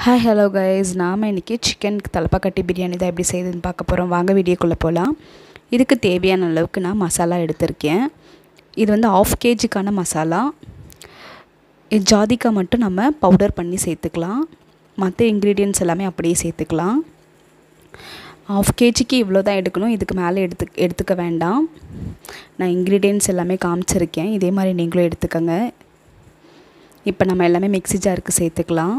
hi hello guys நாம் இன்றைக்கி சிக்கனுக்கு தலப்பாக்கட்டி பிரியாணி தான் எப்படி செய்யுதுன்னு பார்க்க போகிறோம் வாங்க வீடியோக்குள்ளே போகலாம் இதுக்கு தேவையான அளவுக்கு நான் மசாலா எடுத்திருக்கேன் இது வந்து ஆஃப் கேஜிக்கான மசாலா இது ஜாதிக்காய் மட்டும் நம்ம பவுடர் பண்ணி சேர்த்துக்கலாம் மற்ற இன்க்ரீடியன்ட்ஸ் எல்லாமே அப்படியே சேர்த்துக்கலாம் ஆஃப் கேஜிக்கு இவ்வளோ தான் எடுக்கணும் இதுக்கு மேலே எடுத்து எடுத்துக்க வேண்டாம் நான் இன்க்ரீடியன்ட்ஸ் எல்லாமே காமிச்சிருக்கேன் இதே மாதிரி நீங்களும் எடுத்துக்கோங்க இப்போ நம்ம எல்லாமே மிக்ஸி ஜாருக்கு சேர்த்துக்கலாம்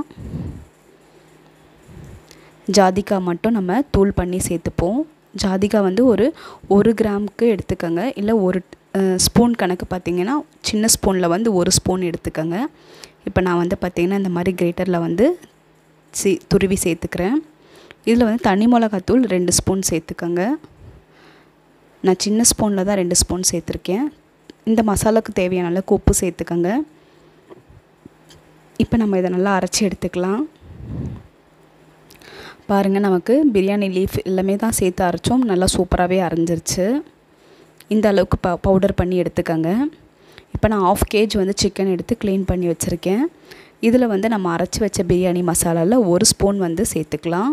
ஜாதிக்காய் மட்டும் நம்ம தூள் பண்ணி சேர்த்துப்போம் ஜாதிக்காய் வந்து ஒரு ஒரு கிராமுக்கு எடுத்துக்கோங்க இல்லை ஒரு ஸ்பூன் கணக்கு பார்த்திங்கன்னா சின்ன ஸ்பூனில் வந்து ஒரு ஸ்பூன் எடுத்துக்கோங்க இப்போ நான் வந்து பார்த்திங்கன்னா இந்த மாதிரி கிரேட்டரில் வந்து சி துருவி சேர்த்துக்கிறேன் இதில் வந்து தனி மிளகாத்தூள் ரெண்டு ஸ்பூன் சேர்த்துக்கோங்க நான் சின்ன ஸ்பூனில் தான் ரெண்டு ஸ்பூன் சேர்த்துருக்கேன் இந்த மசாலாவுக்கு தேவையான அளவுக்கு உப்பு சேர்த்துக்கோங்க இப்போ நம்ம இதை நல்லா அரைச்சி எடுத்துக்கலாம் பாருங்கள் நமக்கு பிரியாணி லீஃப் எல்லாமே தான் சேர்த்து அரைச்சோம் நல்லா சூப்பராகவே அரைஞ்சிருச்சு இந்த அளவுக்கு ப பவுடர் பண்ணி எடுத்துக்கோங்க இப்போ நான் ஆஃப் கேஜ் வந்து சிக்கன் எடுத்து க்ளீன் பண்ணி வச்சுருக்கேன் இதில் வந்து நம்ம அரைச்சி வச்ச பிரியாணி மசாலாவில் ஒரு ஸ்பூன் வந்து சேர்த்துக்கலாம்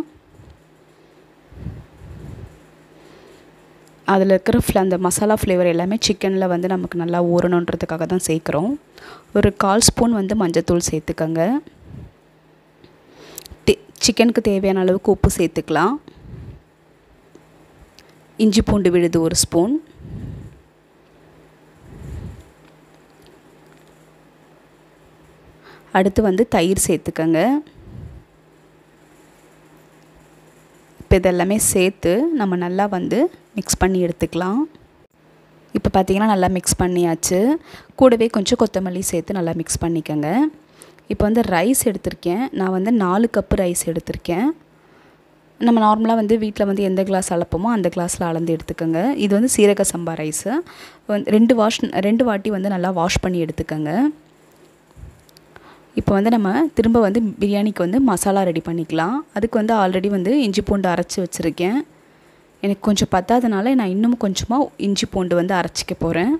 அதில் இருக்கிற ஃப்ள அந்த மசாலா ஃப்ளேவர் எல்லாமே சிக்கனில் வந்து நமக்கு நல்லா ஊறணுன்றதுக்காக தான் சேர்க்குறோம் ஒரு கால் ஸ்பூன் வந்து மஞ்சத்தூள் சேர்த்துக்கோங்க தே சிக்கனுக்கு தேவையான அளவுக்கு உப்பு சேர்த்துக்கலாம் இஞ்சி பூண்டு விழுது ஒரு ஸ்பூன் அடுத்து வந்து தயிர் சேர்த்துக்கோங்க இப்போ இதெல்லாமே சேர்த்து நம்ம நல்லா வந்து மிக்ஸ் பண்ணி எடுத்துக்கலாம் இப்போ பார்த்திங்கன்னா நல்லா மிக்ஸ் பண்ணியாச்சு கூடவே கொஞ்சம் கொத்தமல்லி சேர்த்து நல்லா மிக்ஸ் பண்ணிக்கோங்க இப்போ வந்து ரைஸ் எடுத்திருக்கேன் நான் வந்து நாலு கப்பு ரைஸ் எடுத்திருக்கேன் நம்ம நார்மலாக வந்து வீட்டில் வந்து எந்த கிளாஸ் அளப்போமோ அந்த கிளாஸில் அளந்து எடுத்துக்கோங்க இது வந்து சீரக சம்பா ரைஸு வந்து ரெண்டு வாஷ் ரெண்டு வாட்டி வந்து நல்லா வாஷ் பண்ணி எடுத்துக்கோங்க இப்போ வந்து நம்ம திரும்ப வந்து பிரியாணிக்கு வந்து மசாலா ரெடி பண்ணிக்கலாம் அதுக்கு வந்து ஆல்ரெடி வந்து இஞ்சி பூண்டு அரைச்சி வச்சுருக்கேன் எனக்கு கொஞ்சம் பத்தாதனால நான் இன்னும் கொஞ்சமாக இஞ்சி பூண்டு வந்து அரைச்சிக்க போகிறேன்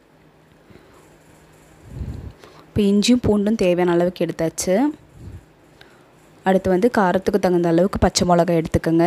இப்போ இஞ்சியும் பூண்டும் தேவையான அளவுக்கு எடுத்தாச்சு அடுத்து வந்து காரத்துக்கு தகுந்த அளவுக்கு பச்சை மிளகாய் எடுத்துக்கோங்க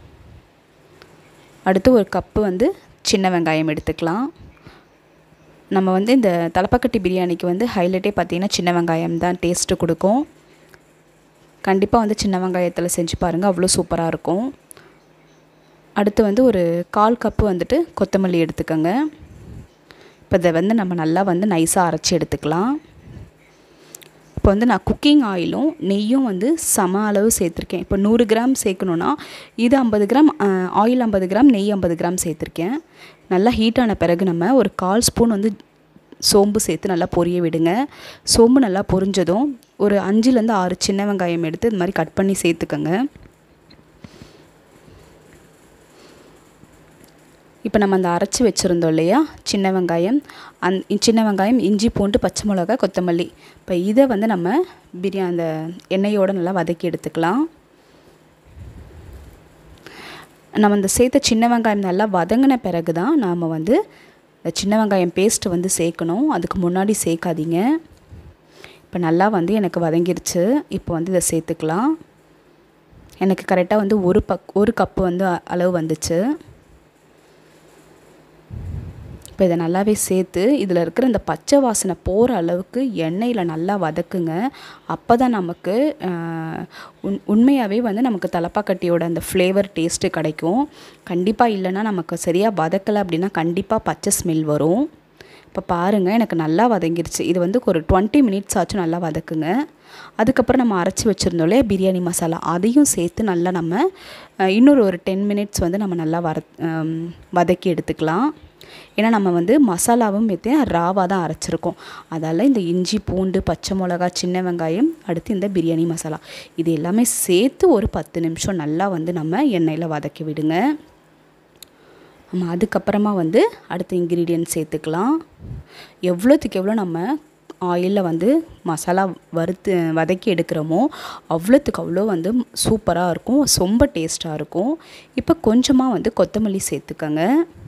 அடுத்து ஒரு கப்பு வந்து சின்ன வெங்காயம் எடுத்துக்கலாம் நம்ம வந்து இந்த தலப்பாக்கட்டி பிரியாணிக்கு வந்து ஹைலைட்டே பார்த்திங்கன்னா சின்ன வெங்காயம் தான் டேஸ்ட்டு கொடுக்கும் கண்டிப்பாக வந்து சின்ன வெங்காயத்தில் செஞ்சு பாருங்கள் அவ்வளோ சூப்பராக இருக்கும் அடுத்து வந்து ஒரு கால் கப்பு வந்துட்டு கொத்தமல்லி எடுத்துக்கோங்க இப்போ இதை வந்து நம்ம நல்லா வந்து நைஸாக அரைச்சி எடுத்துக்கலாம் இப்போ வந்து நான் குக்கிங் ஆயிலும் நெய்யும் வந்து சம அளவு சேர்த்துருக்கேன் இப்போ நூறு கிராம் சேர்க்கணுன்னா இது ஐம்பது கிராம் ஆயில் ஐம்பது கிராம் நெய் ஐம்பது கிராம் சேர்த்துருக்கேன் நல்லா ஹீட்டான பிறகு நம்ம ஒரு கால் ஸ்பூன் வந்து சோம்பு சேர்த்து நல்லா பொரிய விடுங்க சோம்பு நல்லா பொரிஞ்சதும் ஒரு அஞ்சுலேருந்து ஆறு சின்ன வெங்காயம் எடுத்து இது மாதிரி கட் பண்ணி சேர்த்துக்கோங்க இப்போ நம்ம அந்த அரைச்சி வச்சுருந்தோம் இல்லையா சின்ன வெங்காயம் அந் சின்ன வெங்காயம் இஞ்சி பூண்டு பச்சை மிளகா கொத்தமல்லி இப்போ இதை வந்து நம்ம பிரியா அந்த எண்ணெயோடு நல்லா வதக்கி எடுத்துக்கலாம் நம்ம இந்த சேர்த்த சின்ன வெங்காயம் நல்லா வதங்கின பிறகு தான் நாம் வந்து சின்ன வெங்காயம் பேஸ்ட்டு வந்து சேர்க்கணும் அதுக்கு முன்னாடி சேர்க்காதீங்க இப்போ நல்லா வந்து எனக்கு வதங்கிருச்சு இப்போ வந்து இதை சேர்த்துக்கலாம் எனக்கு கரெக்டாக வந்து ஒரு பக் ஒரு கப்பு வந்து அளவு வந்துச்சு இப்போ இதை நல்லாவே சேர்த்து இதில் இருக்கிற இந்த பச்சை வாசனை போகிற அளவுக்கு எண்ணெயில் நல்லா வதக்குங்க அப்போ தான் நமக்கு உண் உண்மையாகவே வந்து நமக்கு தலப்பாக்கட்டியோட அந்த ஃப்ளேவர் டேஸ்ட்டு கிடைக்கும் கண்டிப்பாக இல்லைன்னா நமக்கு சரியாக வதக்கலை அப்படின்னா கண்டிப்பாக பச்சை ஸ்மெல் வரும் இப்போ பாருங்கள் எனக்கு நல்லா வதங்கிருச்சு இது வந்து ஒரு டுவெண்ட்டி மினிட்ஸ் ஆச்சும் நல்லா வதக்குங்க அதுக்கப்புறம் நம்ம அரைச்சி வச்சுருந்தோம்லே பிரியாணி மசாலா அதையும் சேர்த்து நல்லா நம்ம இன்னொரு ஒரு டென் மினிட்ஸ் வந்து நம்ம நல்லா வர வதக்கி எடுத்துக்கலாம் ஏன்னா நம்ம வந்து மசாலாவும் வைத்து ராவாக தான் அரைச்சிருக்கோம் அதால் இந்த இஞ்சி பூண்டு பச்சை மிளகா சின்ன வெங்காயம் அடுத்து இந்த பிரியாணி மசாலா இது எல்லாமே சேர்த்து ஒரு பத்து நிமிஷம் நல்லா வந்து நம்ம எண்ணெயில் வதக்கி விடுங்க நம்ம அதுக்கப்புறமா வந்து அடுத்த இன்க்ரீடியன்ட் சேர்த்துக்கலாம் எவ்வளோத்துக்கு எவ்வளோ நம்ம ஆயிலில் வந்து மசாலா வறுத்து வதக்கி எடுக்கிறோமோ அவ்வளோத்துக்கு அவ்வளோ வந்து சூப்பராக இருக்கும் ரொம்ப டேஸ்ட்டாக இருக்கும் இப்போ கொஞ்சமாக வந்து கொத்தமல்லி சேர்த்துக்கோங்க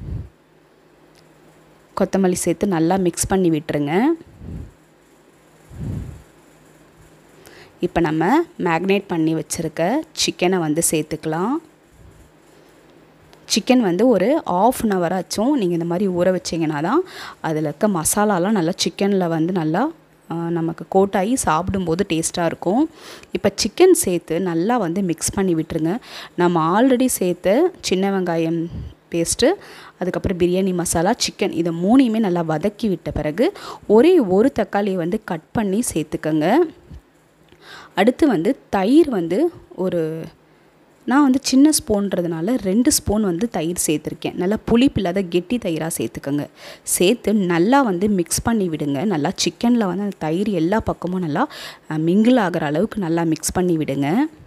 கொத்தமல்லி சேர்த்து நல்லா மிக்ஸ் பண்ணி விட்டுருங்க இப்போ நம்ம மேக்னேட் பண்ணி வச்சுருக்க சிக்கனை வந்து சேர்த்துக்கலாம் சிக்கன் வந்து ஒரு ஆஃப் அன் ஹவர் ஆச்சும் நீங்கள் இந்த மாதிரி ஊற வச்சிங்கன்னா தான் அதில் இருக்க மசாலாலாம் நல்லா சிக்கனில் வந்து நல்லா நமக்கு கோட்டாகி சாப்பிடும்போது டேஸ்ட்டாக இருக்கும் இப்போ சிக்கன் சேர்த்து நல்லா வந்து மிக்ஸ் பண்ணி விட்டுருங்க நம்ம ஆல்ரெடி சேர்த்த சின்ன வெங்காயம் பேஸ்ட்டு அதுக்கப்புறம் பிரியாணி மசாலா சிக்கன் இதை மூணையுமே நல்லா வதக்கி விட்ட பிறகு ஒரே ஒரு தக்காளியை வந்து கட் பண்ணி சேர்த்துக்கங்க அடுத்து வந்து தயிர் வந்து ஒரு நான் வந்து சின்ன ஸ்பூன்றதுனால ரெண்டு ஸ்பூன் வந்து தயிர் சேர்த்துருக்கேன் நல்லா புளிப்பு இல்லாத கெட்டி தயிராக சேர்த்துக்கோங்க சேர்த்து நல்லா வந்து மிக்ஸ் பண்ணி விடுங்க நல்லா சிக்கனில் வந்து அந்த தயிர் எல்லா பக்கமும் நல்லா மிங்கிள் ஆகிற அளவுக்கு நல்லா மிக்ஸ் பண்ணி விடுங்க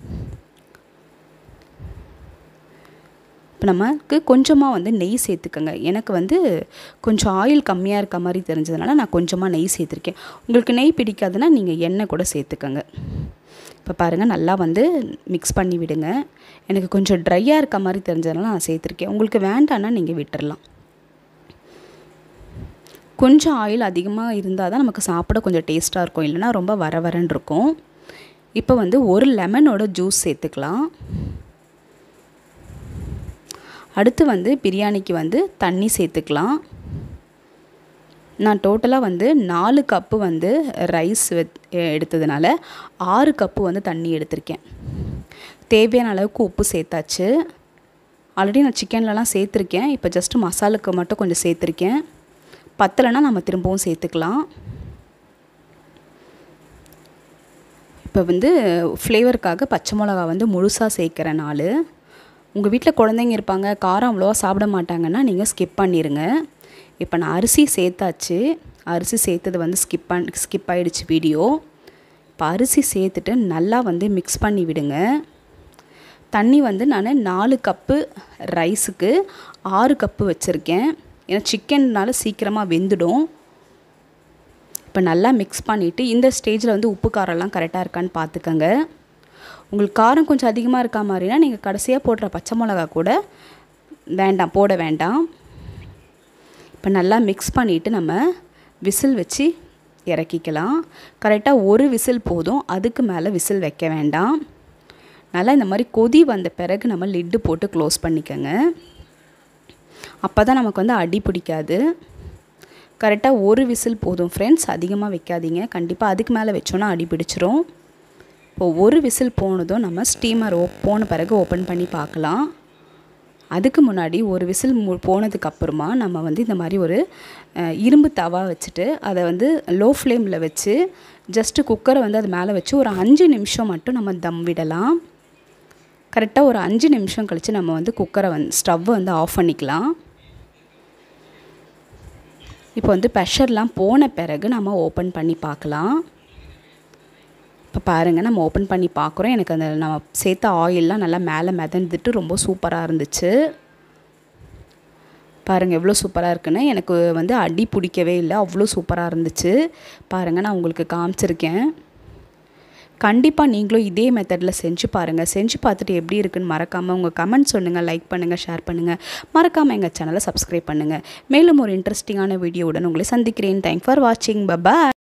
இப்போ நமக்கு கொஞ்சமாக வந்து நெய் சேர்த்துக்கோங்க எனக்கு வந்து கொஞ்சம் ஆயில் கம்மியாக இருக்க மாதிரி தெரிஞ்சதுனால நான் கொஞ்சமாக நெய் சேர்த்துருக்கேன் உங்களுக்கு நெய் பிடிக்காதுன்னா நீங்கள் எண்ணெய் கூட சேர்த்துக்கோங்க இப்போ பாருங்கள் நல்லா வந்து மிக்ஸ் பண்ணி விடுங்க எனக்கு கொஞ்சம் ட்ரையாக இருக்க மாதிரி தெரிஞ்சதுனால நான் சேர்த்துருக்கேன் உங்களுக்கு வேண்டான்னா நீங்கள் விட்டுறலாம் கொஞ்சம் ஆயில் அதிகமாக இருந்தால் தான் நமக்கு சாப்பிட கொஞ்சம் டேஸ்ட்டாக இருக்கும் இல்லைனா ரொம்ப வர வரன்னு இருக்கும் இப்போ வந்து ஒரு லெமனோட ஜூஸ் சேர்த்துக்கலாம் அடுத்து வந்து பிரியாணிக்கு வந்து தண்ணி சேர்த்துக்கலாம் நான் டோட்டலாக வந்து நாலு கப்பு வந்து ரைஸ் எடுத்ததுனால ஆறு கப்பு வந்து தண்ணி எடுத்திருக்கேன் தேவையான அளவுக்கு உப்பு சேர்த்தாச்சு ஆல்ரெடி நான் சிக்கன்லலாம் சேர்த்துருக்கேன் இப்போ ஜஸ்ட்டு மசாலுக்கு மட்டும் கொஞ்சம் சேர்த்துருக்கேன் பத்தலைன்னா நம்ம திரும்பவும் சேர்த்துக்கலாம் இப்போ வந்து ஃப்ளேவருக்காக பச்சை மிளகா வந்து முழுசாக சேர்க்குறேன் நாலு உங்கள் வீட்டில் குழந்தைங்க இருப்பாங்க காரம் அவ்வளோவா சாப்பிட மாட்டாங்கன்னா நீங்கள் ஸ்கிப் பண்ணிடுங்க இப்போ நான் அரிசி சேர்த்தாச்சு அரிசி சேர்த்தது வந்து ஸ்கிப் பண் ஸ்கிப் ஆகிடுச்சு வீடியோ இப்போ அரிசி சேர்த்துட்டு நல்லா வந்து மிக்ஸ் பண்ணி விடுங்க தண்ணி வந்து நான் நாலு கப்பு ரைஸுக்கு ஆறு கப்பு வச்சுருக்கேன் ஏன்னா சிக்கன்னால சீக்கிரமாக வெந்துடும் இப்போ நல்லா மிக்ஸ் பண்ணிவிட்டு இந்த ஸ்டேஜில் வந்து உப்பு காரம்லாம் கரெக்டாக இருக்கான்னு பார்த்துக்கங்க உங்களுக்கு காரம் கொஞ்சம் அதிகமாக இருக்கா மாதிரினா நீங்கள் கடைசியாக போடுற பச்சை மிளகா கூட வேண்டாம் போட வேண்டாம் இப்போ நல்லா மிக்ஸ் பண்ணிவிட்டு நம்ம விசில் வச்சு இறக்கிக்கலாம் கரெக்டாக ஒரு விசில் போதும் அதுக்கு மேலே விசில் வைக்க வேண்டாம் நல்லா இந்த மாதிரி கொதி வந்த பிறகு நம்ம லிட்டு போட்டு க்ளோஸ் பண்ணிக்கோங்க அப்போ தான் நமக்கு வந்து அடி பிடிக்காது கரெக்டாக ஒரு விசில் போதும் ஃப்ரெண்ட்ஸ் அதிகமாக வைக்காதீங்க கண்டிப்பாக அதுக்கு மேலே வச்சோன்னா அடி பிடிச்சிரும் இப்போது ஒரு விசில் போனதும் நம்ம ஸ்டீமர் ஓ போன பிறகு ஓப்பன் பண்ணி பார்க்கலாம் அதுக்கு முன்னாடி ஒரு விசில் மு போனதுக்கு அப்புறமா நம்ம வந்து இந்த மாதிரி ஒரு இரும்பு தவா வச்சுட்டு அதை வந்து லோ ஃப்ளேமில் வச்சு ஜஸ்ட்டு குக்கரை வந்து அது மேலே வச்சு ஒரு அஞ்சு நிமிஷம் மட்டும் நம்ம தம் விடலாம் கரெக்டாக ஒரு அஞ்சு நிமிஷம் கழித்து நம்ம வந்து குக்கரை வந்து ஸ்டவ்வை வந்து ஆஃப் பண்ணிக்கலாம் இப்போ வந்து ப்ரெஷர்லாம் போன பிறகு நம்ம ஓப்பன் பண்ணி பார்க்கலாம் இப்போ பாருங்கள் நம்ம ஓப்பன் பண்ணி பார்க்குறோம் எனக்கு அந்த நம்ம சேர்த்த ஆயிலெலாம் நல்லா மேலே மிதந்துட்டு ரொம்ப சூப்பராக இருந்துச்சு பாருங்கள் எவ்வளோ சூப்பராக இருக்குன்னு எனக்கு வந்து அடி பிடிக்கவே இல்லை அவ்வளோ சூப்பராக இருந்துச்சு பாருங்கள் நான் உங்களுக்கு காமிச்சிருக்கேன் கண்டிப்பாக நீங்களும் இதே மெத்தடில் செஞ்சு பாருங்கள் செஞ்சு பார்த்துட்டு எப்படி இருக்குன்னு மறக்காமல் உங்கள் கமெண்ட் சொல்லுங்கள் லைக் பண்ணுங்கள் ஷேர் பண்ணுங்கள் மறக்காமல் எங்கள் சேனலை சப்ஸ்கிரைப் பண்ணுங்கள் மேலும் ஒரு இன்ட்ரெஸ்டிங்கான வீடியோவுடன் உங்களை சந்திக்கிறேன் தேங்க் ஃபார் வாட்சிங் பபா